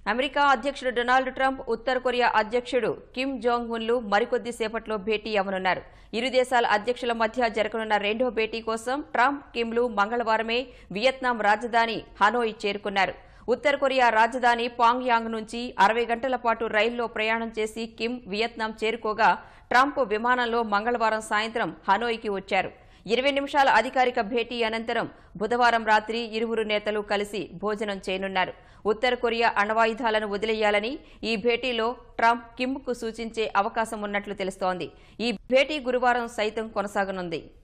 America అధ్యక్షుడు Donald Trump ఉత్తర Korea అధ్యక్షుడు కిమ్ జోంగ్ ఉన్లు మరికొద్ది సేపట్లో భేటీ అవ్వనున్నారు ఇరు దేశాల అధ్యక్షుల మధ్య జరగనున్న రెండో భేటీ కోసం ట్రంప్ కిమ్లు మంగళవారమే వియత్నాం రాజధాని హనోయ్ చేరుకున్నారు ఉత్తర కొరియా రాజధాని పాంగ్యాంగ్ నుంచి అరవై గంటల పాటు రైల్లో ప్రయాణం చేసి కిమ్ వియత్నాం చేరుకోగా ట్రంప్ విమానంలో మంగళవారం సాయంత్రం హనోయ్కి వచ్చారు ఇరవై నిమిషాల అధికారిక భేటీ అనంతరం బుధవారం రాత్రి ఇరువురు నేతలు కలిసి భోజనం చేయనున్నారు ఉత్తర కొరియా అణ్వాయుధాలను వదిలేయాలని ఈ భేటీలో ట్రంప్ కిమ్కు సూచించే అవకాశం ఉన్నట్లు తెలుస్తోంది ఈ భేటీ గురువారం సైతం కొనసాగనుంది